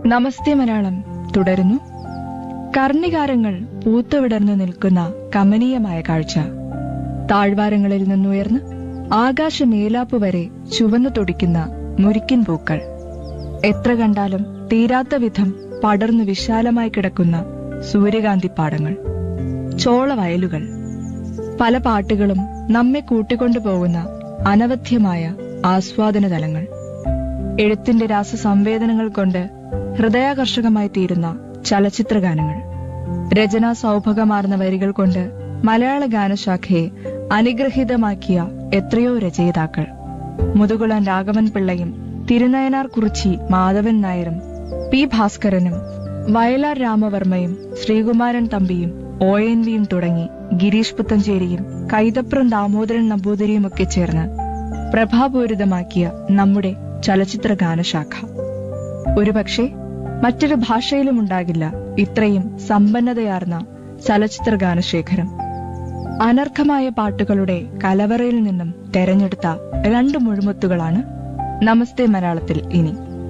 നമസ്തേ മലയാളം തുടരുന്നു കർണികാരങ്ങൾ പൂത്തുവിടർന്നു നിൽക്കുന്ന കമനീയമായ കാഴ്ച താഴ്വാരങ്ങളിൽ നിന്നുയർന്ന് ആകാശമേലാപ്പ് വരെ ചുവന്നു തുടിക്കുന്ന മുരിക്കിൻ പൂക്കൾ എത്ര കണ്ടാലും തീരാത്ത വിധം പടർന്നു വിശാലമായി കിടക്കുന്ന സൂര്യകാന്തിപ്പാടങ്ങൾ ചോളവയലുകൾ പല പാട്ടുകളും നമ്മെ കൂട്ടിക്കൊണ്ടുപോകുന്ന അനവധ്യമായ ആസ്വാദന തലങ്ങൾ എഴുത്തിന്റെ രാസസംവേദനങ്ങൾ കൊണ്ട് ഹൃദയാകർഷകമായി തീരുന്ന ചലച്ചിത്ര ഗാനങ്ങൾ രചനാ സൗഭഗമാർന്ന വരികൾ കൊണ്ട് മലയാള ഗാനശാഖയെ അനുഗ്രഹീതമാക്കിയ എത്രയോ രചയിതാക്കൾ മുതുകുളൻ രാഘവൻ പിള്ളയും തിരുനയനാർ കുറിച്ചി മാധവൻ നായരും പി ഭാസ്കരനും വയലാർ രാമവർമ്മയും ശ്രീകുമാരൻ തമ്പിയും ഒ എൻ വിയും തുടങ്ങി ഗിരീഷ് പുത്തഞ്ചേരിയും കൈതപ്രം ദാമോദരൻ നമ്പൂതിരിയുമൊക്കെ ചേർന്ന് പ്രഭാപൂരിതമാക്കിയ നമ്മുടെ ചലച്ചിത്ര ഗാനശാഖ ഒരുപക്ഷെ മറ്റൊരു ഭാഷയിലും ഉണ്ടാകില്ല ഇത്രയും സമ്പന്നതയാർന്ന ചലച്ചിത്ര ഗാനശേഖരം അനർഘമായ പാട്ടുകളുടെ കലവറയിൽ നിന്നും തെരഞ്ഞെടുത്ത രണ്ട് മുഴുമുത്തുകളാണ് നമസ്തേ മലയാളത്തിൽ ഇനി